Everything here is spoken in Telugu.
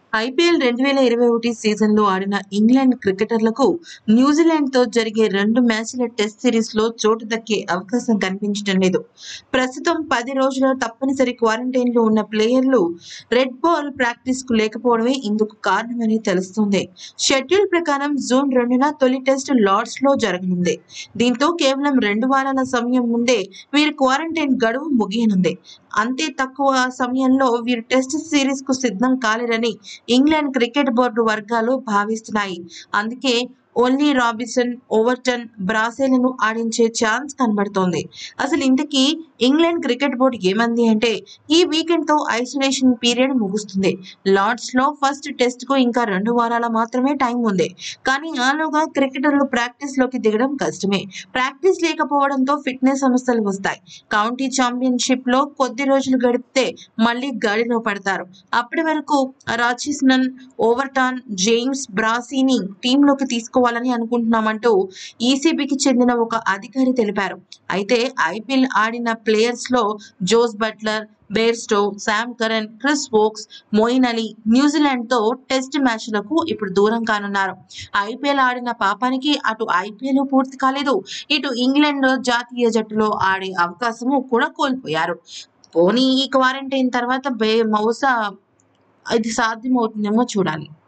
ఐపీఎల్ రెండు వేల ఇరవై ఒకటి సీజన్లో ఆడిన ఇంగ్లాండ్ క్రికెటర్లకు న్యూజిలాండ్తో జరిగే రెండు మ్యాచ్ల టెస్ట్ సిరీస్లో చోటు దక్కే అవకాశం కనిపించడం లేదు ప్రస్తుతం పది రోజుల తప్పనిసరి క్వారంటైన్లో ఉన్న ప్లేయర్లు రెడ్ బాల్ ప్రాక్టీస్కు లేకపోవడమే ఇందుకు కారణమని తెలుస్తుంది షెడ్యూల్ ప్రకారం జూన్ రెండున తొలి టెస్ట్ లార్డ్స్లో జరగనుంది దీంతో కేవలం రెండు వారాల సమయం ముందే వీరి క్వారంటైన్ గడువు ముగియనుంది అంతే తక్కువ సమయంలో వీరు టెస్ట్ సిరీస్ కు సిద్ధం కాలేరని ఇంగ్లాండ్ క్రికెట్ బోర్డు వర్గాలు భావిస్తున్నాయి అందుకే ఓన్లీ రాబిన్సన్ ఓవర్టన్ బ్రాసెలను ఆడించే ఛాన్స్ కనబడుతోంది అసలు ఇంతకీ ఇంగ్లాండ్ క్రికెట్ బోర్డు ఏమంది అంటే ఈ వీకెండ్ తో ఐసోలేషన్ పీరియడ్ ముగుస్తుంది లార్డ్స్ లో ఫస్ట్ టెస్ట్ కు ఇంకా రెండు వారాల మాత్రమే టైం ఉంది కానీ ఆలోగా క్రికెటర్లు ప్రాక్టీస్ లోకి దిగడం కష్టమే ప్రాక్టీస్ లేకపోవడంతో ఫిట్నెస్ సమస్యలు వస్తాయి కౌంటీ ఛాంపియన్షిప్ లో కొద్ది రోజులు గడిపితే మళ్ళీ గాడిలో పడతారు అప్పటి వరకు రాచిస్నన్ ఓవర్టాన్ జేమ్స్ బ్రాసీని టీంలోకి తీసుకోవాలని అనుకుంటున్నామంటూ ఈసీబీకి చెందిన ఒక అధికారి తెలిపారు అయితే ఐపీఎల్ ఆడిన ప్లేయర్స్ లో Jos Buttler Bairstow Sam Curran Chris Woakes Moeen Ali New Zealand తో టెస్ట్ మ్యాచ్లకు ఇప్పుడు దూరం కానున్నారు ఐపీఎల్ ఆడిన పాపానికి అటు ఐపీఎల్ పూర్తి కాలేదు ఇటు ఇంగ్లాండ్ జాతీయ జట్టులో ఆడే అవకాశము కూడా కోల్పోయారు పోనీ ఈ క్వారంటైన్ తర్వాత బే బహుశా ఇది సాధ్యమవుతుందేమో చూడాలి